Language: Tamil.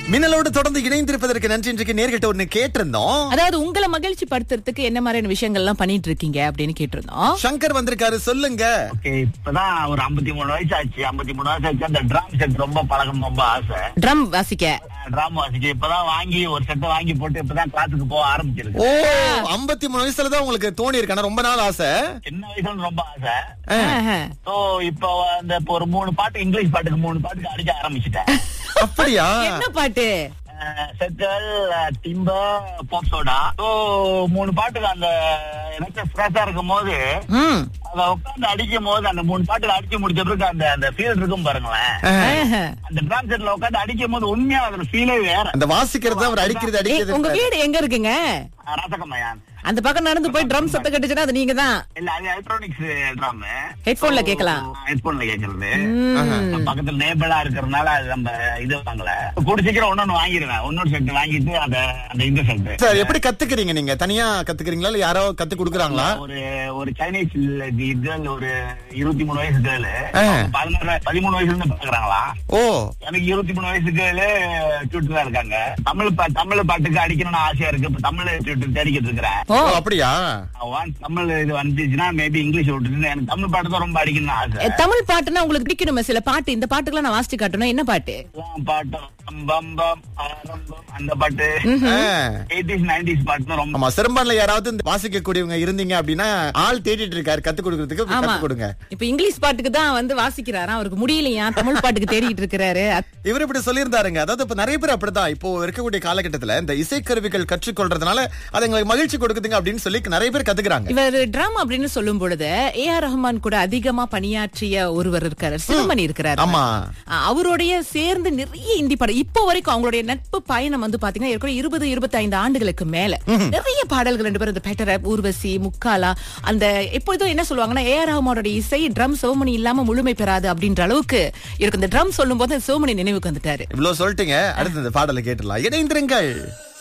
மின்னலோடு தொடர்ந்து இணைந்திருப்பதற்கு நன்றி இன்றைக்கு நேர்கிட்ட ஒண்ணு கேட்டிருந்தோம் அதாவது உங்களை மகிழ்ச்சி படுத்துறதுக்கு என்ன மாதிரியான விஷயங்கள் எல்லாம் பண்ணிட்டு இருக்கீங்க அப்படின்னு கேட்டிருந்தோம் சங்கர் வந்திருக்காரு சொல்லுங்க ஓகே இப்பதான் ஒரு 53 மூணு வயசு ஆச்சு 53 மூணு வயசு ஆச்சு அந்த ட்ரம் செட் ரொம்ப பழகம் ரொம்ப ஆசை ட்ரம் வாசிக்க ட்ரம் வாசிக்க இப்பதான் வாங்கி ஒரு செட்டை வாங்கி போட்டு இப்பதான் கிளாஸுக்கு போக ஆரம்பிச்சிருக்கு ஓ ஐம்பத்தி மூணு வயசுல தான் உங்களுக்கு தோணி இருக்கான ரொம்ப நாள் ஆசை சின்ன வயசுல ரொம்ப ஆசை ஆஹா. சோ இப்போ அந்த இப்போ ஒரு மூணு பாட்டு இங்கிலீஷ் பாட்டுக்கு மூணு பாட்டுக்கு அடிக்க ஆரம்பிச்சிட்டேன் அப்படியா என்ன பாட்டு செட்டல் டிம்ப பாப் சோடா ஸோ மூணு பாட்டுக்கு அந்த எனக்கு ஸ்ட்ரெஸ்ஸா இருக்கும் போது ம். அத உட்காந்து அடிக்கும் போது அந்த மூணு பாட்டுக்கு அடிச்சு முடிச்ச பிறகு அந்த அந்த ஃபீல் இருக்கும் பாருங்களேன் ஆஹா. அந்த ட்ரம் செட்ல உட்காந்து அடிக்கும் போது உண்மையா அதோட ஃபீலே வேற அந்த வாசிக்கிறது அவர் அடிக்கிறது ஏய், உங்க அடிக்கிறது வீடு எங்க இருக்குங்க ரசகமயான் அந்த பக்கம் நடந்து போய் ட்ரம் சத்தம் கட்டுச்சுன்னா அது நீங்க தான் இல்ல அது எலக்ட்ரானிக்ஸ் ட்ரம் ஹெட்போன்ல கேட்கலாம் ஹெட்போன்ல கேக்குறது பக்கத்துல நேபிளா இருக்கிறதுனால அது நம்ம இது வாங்கல கூட சீக்கிரம் ஒன்னொன்னு வாங்கிடுவேன் இன்னொரு செட் வாங்கிட்டு அந்த அந்த இந்த செட் சார் எப்படி கத்துக்கிறீங்க நீங்க தனியா கத்துக்கிறீங்களா இல்ல யாரோ கத்து கொடுக்குறாங்களா ஒரு ஒரு சைனீஸ் கேர்ள் ஒரு இருபத்தி மூணு வயசு கேர்ள் ஆ. பதினாறு பதிமூணு வயசுல இருந்து பாக்குறாங்களா ஓ எனக்கு இருபத்தி மூணு வயசு கேர்ள் டியூட்டர் தான் இருக்காங்க தமிழ் பா- தமிழ் பாட்டுக்கு அடிக்கணும்னு ஆசையா இருக்கு இப்ப தமிழ் டியூட்டர் தேடிக்கிட்டு இருக்கிறேன் ஓ ஓ, அப்படியா ஒன்ஸ் தமிழ் இது வந்துச்சுன்னா மேபி இங்கிலீஷ் விட்டுட்டு எனக்கு தமிழ் பாட்டு தான் ரொம்ப அடிக்கணும்னு ஆசை எ, தமிழ் பாட்டுன்னா உங்களுக்கு பிடிக்கணுமே சில பாட்டு இந்த பாட்டுக்கெல்லாம் நான் வாசிச்சு காட்டணும் என்ன பாட்டு எல்லாம் பாட்டும் பம் பம் ஆரம்பம் அந்த பாட்டு ஆ. எயிட்டிஸ் நைன்டிஸ் பாட்டு தான் ரொம்ப ஆமா சிரம்பான்ல யாராவது இந்த வாசிக்க கூடியவங்க இருந்தீங்க அப்படின்னா ஆள் தேடிட்டு இருக்காரு கத்து கொடுக்கறதுக்கு ஆமா கத்து கொடுங்க இப்ப இங்கிலீஷ் பாட்டுக்கு தான் வந்து வாசிக்கிறாராம் அவருக்கு முடியலையா தமிழ் பாட்டுக்கு தேடிட்டு இருக்கிறாரு அத்- இவர் இப்படி சொல்லியிருந்தாருங்க அதாவது இப்ப நிறைய பேர் அப்படிதான் இப்போ இருக்கக்கூடிய காலகட்டத்துல இந்த இசைக்கருவிகள் கற்றுக்கொள்றதுனால அது எங்களுக்கு மகிழ்ச்சி கொடுக்குதுங்க அப்படின்னு சொல்லி நிறைய பேர் கத்துக்கிறாங்க இவர் ட்ரம் அப்படின்னு சொல்லும் பொழுது ஏ ஆர் ரஹ்மான் கூட அதிகமா பணியாற்றிய ஒருவர் இருக்காரு சிவமணி இருக்கிறாரு ஆமா அவருடைய சேர்ந்து நிறைய இந்தி படம் இப்போ வரைக்கும் அவங்களுடைய நட்பு பயணம் வந்து பாத்தீங்கன்னா ஏற்கனவே இருபது இருபத்தி ஐந்து ஆண்டுகளுக்கு மேல நிறைய பாடல்கள் ரெண்டு பேரும் இந்த பெட்டர ஊர்வசி முக்காலா அந்த எப்போதும் என்ன சொல்லுவாங்கன்னா ஏ ஆர் ரஹ்மானோட இசை ட்ரம் சிவமணி இல்லாம முழுமை பெறாது அப்படின்ற அளவுக்கு இருக்கு இந்த ட்ரம் சொல்லும் போது சிவமணி நினைவுக்கு வந்துட்டாரு இவ்வளவு சொல்லிட்டீங்க அடுத்து இந்த பாடலை கேட்டுலாம் இணைந்திருங்கள்